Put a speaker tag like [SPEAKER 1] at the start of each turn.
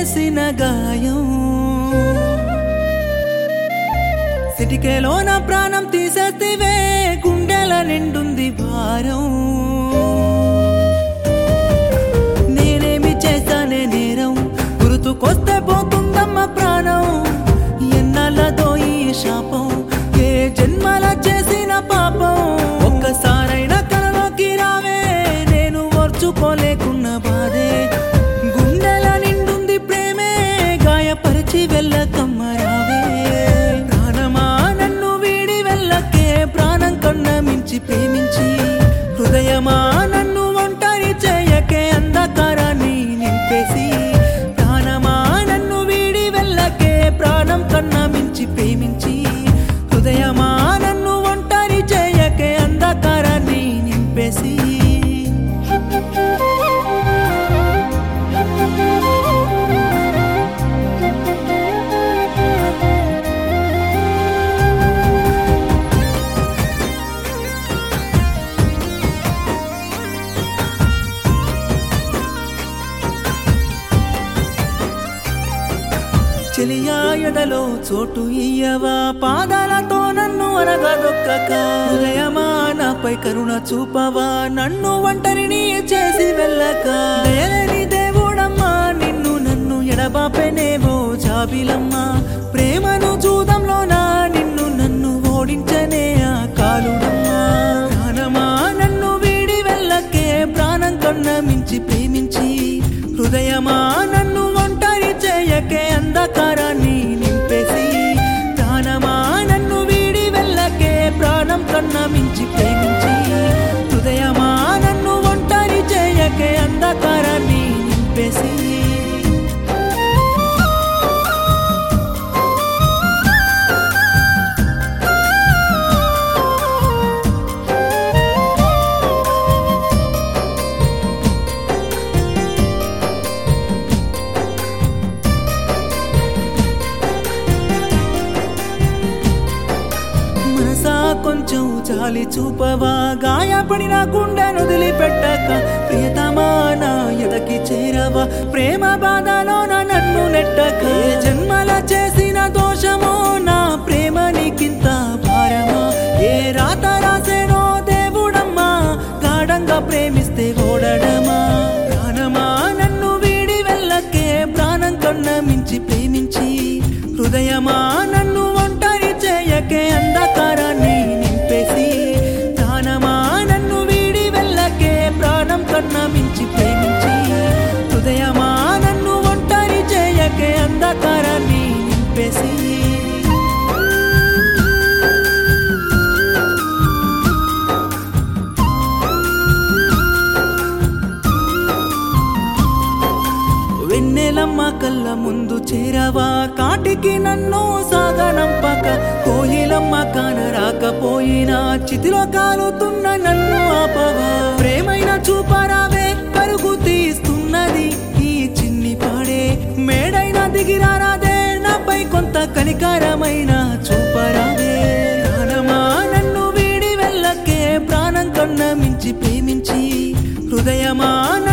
[SPEAKER 1] చేసిన గాయం సిటికేలో నా ప్రాణం తీసేస్తేవే గుండెల నిండుంది భారం నేనేమి చేశానే నేరం గుర్తుకొస్తే పోతుందమ్మ ప్రాణం ఎన్నాళ్ళతో ఈ శాపం ఏ జన్మల చేసిన పాపం ఒక్కసారైనా కలలోకి రావే నేను ఓర్చుకోలేకున్న బాధే గుండెల నిండుంది ప్రేమే గాయపరిచి వెళ్ళకమ్మ రావే ప్రాణమా నన్ను వీడి వెళ్ళకే ప్రాణం కన్నా మించి ప్రేమించి హృదయమా నన్ను ఒంటరి చేయకే అంధకారాన్ని నింపేసి ప్రాణమా నన్ను వీడి వెళ్ళకే ప్రాణం కన్నా మించి ప్రేమించి హృదయమా నన్ను ఒంటరి చేయకే అంధకారాన్ని నింపేసి చెలియా ఎడలో చోటు ఇయ్యవా పాదాలతో నన్ను అనగదొక్కక హృదయమా నాపై కరుణ చూపవా నన్ను ఒంటరిని చేసి వెళ్ళక దయలేని దేవుడమ్మా నిన్ను నన్ను ఎడబాపెనేవో జాబిలమ్మా ప్రేమను చూదంలోనా నిన్ను నన్ను ఓడించనే ఆ కాలుడమ్మా ప్రాణమా నన్ను వీడి వెళ్ళకే ప్రాణం కన్నా మించి ప్రేమించి హృదయమా నన్ను ఒంటరి చేయకే అంధకారాన్ని నింపేసి ప్రాణమా నన్ను వీడి వెళ్ళకే ప్రాణం కన్నా మించి ప్రేమించి హృదయమా నన్ను ఒంటరి చేయకే అంధకారాన్ని నింపేసి మనసా కొంచెం చాలి చూపవా గాయపడిన గుండెను వదిలిపెట్టక ప్రియతమా నా ఎదకి చేరవా ప్రేమ బాధలోన నన్ను నెట్టక ఏ జన్మల చేసిన దోషమో నా ప్రేమ నీకింత భారమా ఏ రాత రాసేనో దేవుడమ్మా గాఢంగా ప్రేమిస్తే ఓడడమా ప్రాణమా నన్ను వీడి వెళ్ళకే ప్రాణం కన్నా మించి ప్రేమించి హృదయమా నన్ను ఒంటరి చేయకే అంధకారాన్ని నింపేసి ప్రాణమా నన్ను వీడి వెళ్ళకే ప్రాణం కన్నా మించి ప్రేమించి హృదయమా నన్ను ఒంటరి చేయకే అంధకారాన్ని నింపేసి వెన్నెలమ్మ కళ్ళ ముందు చేరవా కాటికి నన్ను సాగనంపక కోయిలమ్మ కాన రాకపోయినా చితిలో కాలుతున్న నన్ను ఆపవా ప్రేమైన చూపరావే పరుగు తీస్తున్నది ఈ చిన్ని పాడే మేడైన దిగిరారాదే నాపై కొంత కనికారమైన చూపరావే ప్రాణమా నన్ను వీడి వెళ్ళకే ప్రాణం కన్నా మించి ప్రేమించి హృదయమా